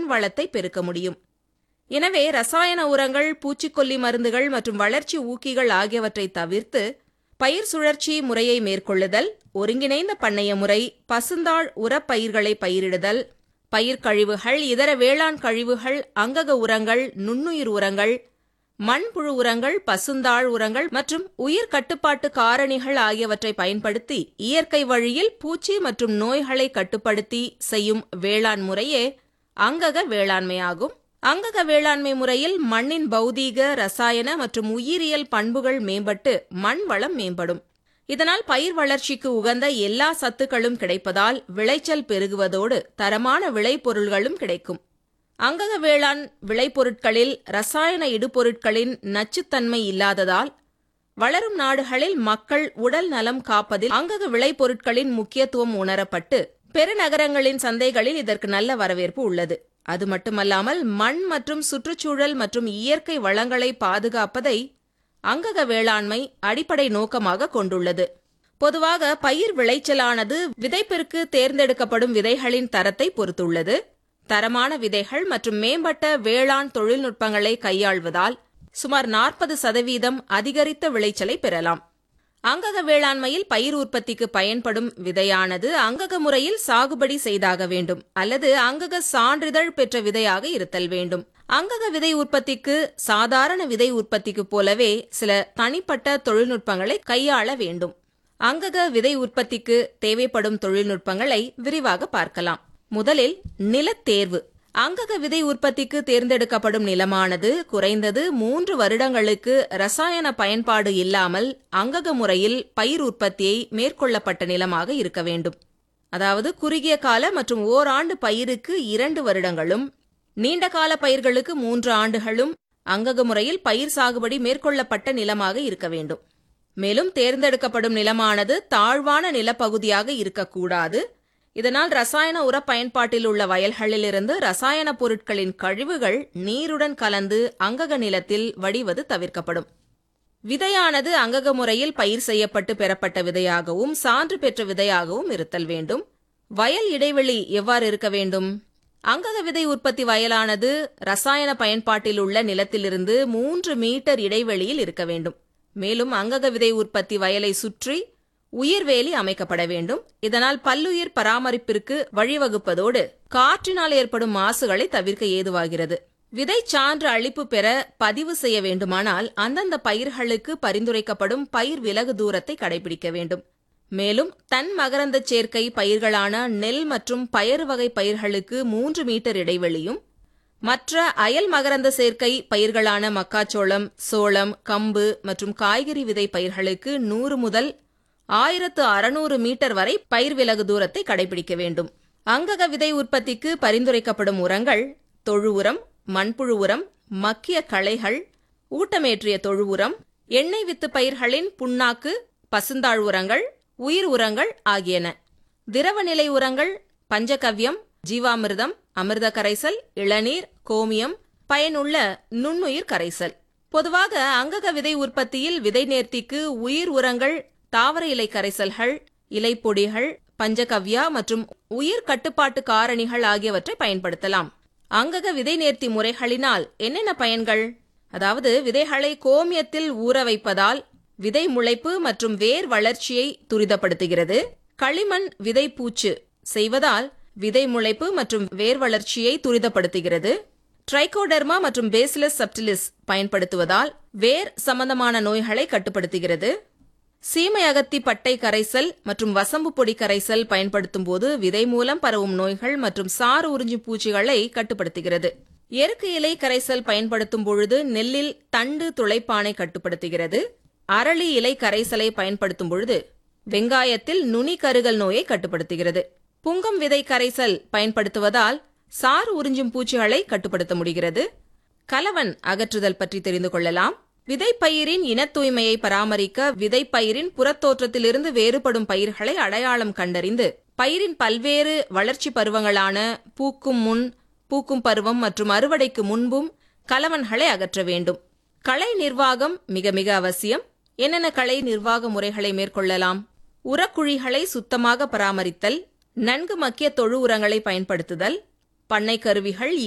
வளத்தை பெருக்க முடியும் எனவே ரசாயன உரங்கள் பூச்சிக்கொல்லி மருந்துகள் மற்றும் வளர்ச்சி ஊக்கிகள் ஆகியவற்றை தவிர்த்து பயிர் சுழற்சி முறையை மேற்கொள்ளுதல் ஒருங்கிணைந்த பண்ணைய முறை பசுந்தாள் உரப்பயிர்களை பயிரிடுதல் பயிர் கழிவுகள் இதர வேளாண் கழிவுகள் அங்கக உரங்கள் நுண்ணுயிர் உரங்கள் மண்புழு உரங்கள் பசுந்தாள் உரங்கள் மற்றும் உயிர் கட்டுப்பாட்டு காரணிகள் ஆகியவற்றை பயன்படுத்தி இயற்கை வழியில் பூச்சி மற்றும் நோய்களை கட்டுப்படுத்தி செய்யும் வேளாண் முறையே அங்கக வேளாண்மையாகும் அங்கக வேளாண்மை முறையில் மண்ணின் பௌதீக ரசாயன மற்றும் உயிரியல் பண்புகள் மேம்பட்டு மண் வளம் மேம்படும் இதனால் பயிர் வளர்ச்சிக்கு உகந்த எல்லா சத்துக்களும் கிடைப்பதால் விளைச்சல் பெருகுவதோடு தரமான விளைபொருள்களும் கிடைக்கும் அங்கக வேளாண் விளைபொருட்களில் ரசாயன இடுபொருட்களின் நச்சுத்தன்மை இல்லாததால் வளரும் நாடுகளில் மக்கள் உடல் நலம் காப்பதில் அங்கக விளைபொருட்களின் முக்கியத்துவம் உணரப்பட்டு பெருநகரங்களின் சந்தைகளில் இதற்கு நல்ல வரவேற்பு உள்ளது அது மட்டுமல்லாமல் மண் மற்றும் சுற்றுச்சூழல் மற்றும் இயற்கை வளங்களை பாதுகாப்பதை அங்கக வேளாண்மை அடிப்படை நோக்கமாக கொண்டுள்ளது பொதுவாக பயிர் விளைச்சலானது விதைப்பிற்கு தேர்ந்தெடுக்கப்படும் விதைகளின் தரத்தை பொறுத்துள்ளது தரமான விதைகள் மற்றும் மேம்பட்ட வேளாண் தொழில்நுட்பங்களை கையாள்வதால் சுமார் நாற்பது சதவீதம் அதிகரித்த விளைச்சலை பெறலாம் அங்கக வேளாண்மையில் பயிர் உற்பத்திக்கு பயன்படும் விதையானது அங்கக முறையில் சாகுபடி செய்தாக வேண்டும் அல்லது அங்கக சான்றிதழ் பெற்ற விதையாக இருத்தல் வேண்டும் அங்கக விதை உற்பத்திக்கு சாதாரண விதை உற்பத்திக்கு போலவே சில தனிப்பட்ட தொழில்நுட்பங்களை கையாள வேண்டும் அங்கக விதை உற்பத்திக்கு தேவைப்படும் தொழில்நுட்பங்களை விரிவாக பார்க்கலாம் முதலில் நிலத்தேர்வு அங்கக விதை உற்பத்திக்கு தேர்ந்தெடுக்கப்படும் நிலமானது குறைந்தது மூன்று வருடங்களுக்கு ரசாயன பயன்பாடு இல்லாமல் அங்கக முறையில் பயிர் உற்பத்தியை மேற்கொள்ளப்பட்ட நிலமாக இருக்க வேண்டும் அதாவது குறுகிய கால மற்றும் ஓராண்டு பயிருக்கு இரண்டு வருடங்களும் நீண்ட கால பயிர்களுக்கு மூன்று ஆண்டுகளும் அங்கக முறையில் பயிர் சாகுபடி மேற்கொள்ளப்பட்ட நிலமாக இருக்க வேண்டும் மேலும் தேர்ந்தெடுக்கப்படும் நிலமானது தாழ்வான நிலப்பகுதியாக இருக்கக்கூடாது இதனால் ரசாயன உர பயன்பாட்டில் உள்ள வயல்களிலிருந்து ரசாயன பொருட்களின் கழிவுகள் நீருடன் கலந்து அங்கக நிலத்தில் வடிவது தவிர்க்கப்படும் விதையானது அங்கக முறையில் பயிர் செய்யப்பட்டு பெறப்பட்ட விதையாகவும் சான்று பெற்ற விதையாகவும் இருத்தல் வேண்டும் வயல் இடைவெளி எவ்வாறு இருக்க வேண்டும் அங்கக விதை உற்பத்தி வயலானது ரசாயன பயன்பாட்டில் உள்ள நிலத்திலிருந்து மூன்று மீட்டர் இடைவெளியில் இருக்க வேண்டும் மேலும் அங்கக விதை உற்பத்தி வயலை சுற்றி உயிர்வேலி அமைக்கப்பட வேண்டும் இதனால் பல்லுயிர் பராமரிப்பிற்கு வழிவகுப்பதோடு காற்றினால் ஏற்படும் மாசுகளை தவிர்க்க ஏதுவாகிறது விதை சான்று அளிப்பு பெற பதிவு செய்ய வேண்டுமானால் அந்தந்த பயிர்களுக்கு பரிந்துரைக்கப்படும் பயிர் விலகு தூரத்தை கடைபிடிக்க வேண்டும் மேலும் தன் மகரந்த சேர்க்கை பயிர்களான நெல் மற்றும் பயறு வகை பயிர்களுக்கு மூன்று மீட்டர் இடைவெளியும் மற்ற அயல் மகரந்த சேர்க்கை பயிர்களான மக்காச்சோளம் சோளம் கம்பு மற்றும் காய்கறி விதை பயிர்களுக்கு நூறு முதல் ஆயிரத்து அறுநூறு மீட்டர் வரை பயிர் விலகு தூரத்தை கடைபிடிக்க வேண்டும் அங்கக விதை உற்பத்திக்கு பரிந்துரைக்கப்படும் உரங்கள் தொழு உரம் மண்புழு உரம் மக்கிய களைகள் ஊட்டமேற்றிய தொழு உரம் எண்ணெய் வித்து பயிர்களின் புண்ணாக்கு பசுந்தாழ் உரங்கள் உயிர் உரங்கள் ஆகியன திரவநிலை உரங்கள் பஞ்சகவ்யம் ஜீவாமிர்தம் அமிர்த கரைசல் இளநீர் கோமியம் பயனுள்ள நுண்ணுயிர் கரைசல் பொதுவாக அங்கக விதை உற்பத்தியில் விதை நேர்த்திக்கு உயிர் உரங்கள் தாவர இலை கரைசல்கள் இலைப்பொடிகள் பஞ்சகவ்யா மற்றும் உயிர் கட்டுப்பாட்டு காரணிகள் ஆகியவற்றை பயன்படுத்தலாம் அங்கக விதை நேர்த்தி முறைகளினால் என்னென்ன பயன்கள் அதாவது விதைகளை கோமியத்தில் ஊற வைப்பதால் விதை முளைப்பு மற்றும் வேர் வளர்ச்சியை துரிதப்படுத்துகிறது களிமண் விதை பூச்சு செய்வதால் விதை முளைப்பு மற்றும் வேர் வளர்ச்சியை துரிதப்படுத்துகிறது ட்ரைகோடெர்மா மற்றும் பேசிலஸ் சப்டிலிஸ் பயன்படுத்துவதால் வேர் சம்பந்தமான நோய்களை கட்டுப்படுத்துகிறது சீமை அகத்தி பட்டை கரைசல் மற்றும் வசம்பு பொடி கரைசல் பயன்படுத்தும் போது விதை மூலம் பரவும் நோய்கள் மற்றும் சாறு உறிஞ்சும் பூச்சிகளை கட்டுப்படுத்துகிறது எருக்கு இலை கரைசல் பயன்படுத்தும் பொழுது நெல்லில் தண்டு துளைப்பானை கட்டுப்படுத்துகிறது அரளி இலை கரைசலை பயன்படுத்தும் பொழுது வெங்காயத்தில் நுனி கருகல் நோயை கட்டுப்படுத்துகிறது புங்கம் விதை கரைசல் பயன்படுத்துவதால் சாறு உறிஞ்சும் பூச்சிகளை கட்டுப்படுத்த முடிகிறது கலவன் அகற்றுதல் பற்றி தெரிந்து கொள்ளலாம் விதைப்பயிரின் இனத் தூய்மையை பராமரிக்க விதைப்பயிரின் புறத்தோற்றத்திலிருந்து வேறுபடும் பயிர்களை அடையாளம் கண்டறிந்து பயிரின் பல்வேறு வளர்ச்சி பருவங்களான பூக்கும் முன் பூக்கும் பருவம் மற்றும் அறுவடைக்கு முன்பும் கலவன்களை அகற்ற வேண்டும் களை நிர்வாகம் மிக மிக அவசியம் என்னென்ன களை நிர்வாக முறைகளை மேற்கொள்ளலாம் உரக்குழிகளை சுத்தமாக பராமரித்தல் நன்கு மக்கிய தொழு உரங்களை பயன்படுத்துதல் பண்ணை கருவிகள்